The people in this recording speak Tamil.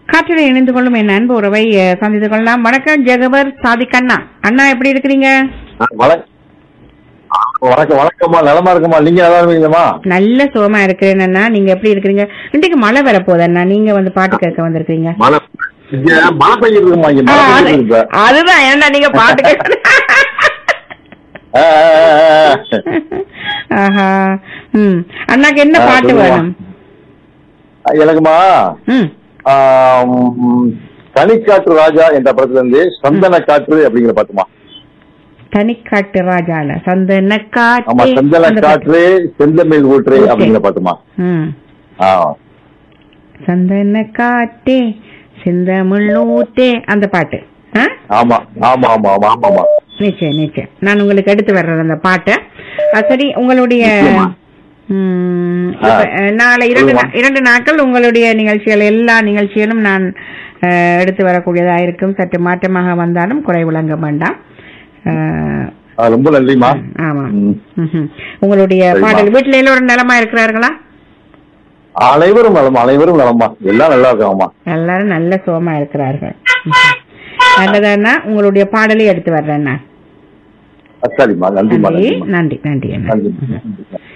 காற்றில் இணைந்து கொள்ளும் என் அன்பு உறவை அஹ், சந்தித்துக் கொள்ளலாம் வணக்கம் ஜெகவர் சாதிக் அண்ணா அண்ணா எப்படி இருக்கிறீங்க வணக்கம் வணக்கம் வணக்கம்மா நலமா இருக்குமா நீங்க நல்லா இருக்கீங்களா நல்ல சுகமா இருக்கிறேன் அண்ணா நீங்க எப்படி இருக்கிறீங்க இன்றைக்கு மழை வரப்போகுது அண்ணா நீங்க வந்து பாட்டு கேட்க வந்திருக்கீங்க மழை இங்க மழை பெய்யுது இருக்குமா இங்க ஆ, மழை அது- பெய்யுது இப்ப. அதுதான் ஏன்னா நீங்க பாட்டு கேட்க ஆ, ஆ, ஆ, ஆ. ஆஹா ம் அண்ணாக்கு என்ன ஆ, பாட்டு சொல்லுமா. வேணும் எனக்குமா ம் ஆம், தனிக்காற்று ராஜா என்ற படத்துல இருந்து சந்தன காற்று அப்படிங்கிற பாட்டுமா தனிக்காட்டு ராஜால சந்தன ஆமா காட்டு சந்தன அந்த பாட்டு. காற்று செந்தமிழ் ஊற்று ஊற்று. அப்படிங்கிற பாட்டுமா ம் ஆ சந்தன காட்டே செந்தமிழூத்தே அந்த பாட்டு ஆ? ஆமா ஆமா ஆமா ஆமா ஆமாமா நிச்சயம் நிச்சயம் நான் உங்களுக்கு எடுத்து வர்றேன் அந்த பாட்டை அஹ் சரி உங்களுடைய நிச்சயமா. ம், ஆ. இப்ப, அஹ், நாளை இரண்டு சொல்லுமா. நா- இரண்டு நாட்கள் உங்களுடைய நிகழ்ச்சிகள் எல்லா நிகழ்ச்சிகளும் நான் அஹ், எடுத்து வரக்கூடியதா இருக்கும் சற்று மாற்றமாக வந்தாலும் குறை விளங்க வேண்டாம் அஹ், ஆ, ரொம்ப நன்றிமா ஆமா ம். ம்ஹும். உங்களுடைய சரிம்மா. பாடல் வீட்டுல எல்லோரும் நலமா இருக்கிறார்களா அனைவரும் நலமா அனைவரும் நலமா எல்லாம் நல்லா இருக்காங்கம்மா எல்லாரும் நல்ல சுகமா இருக்கிறார்கள் ம்ஹும். நல்லதாண்ணா உங்களுடைய பாடலை எடுத்து வர்றேன் நான் சரிம்மா நன்றிமா நன்றி நன்றிமா நன்றி நன்றி அண்ணா நன்றி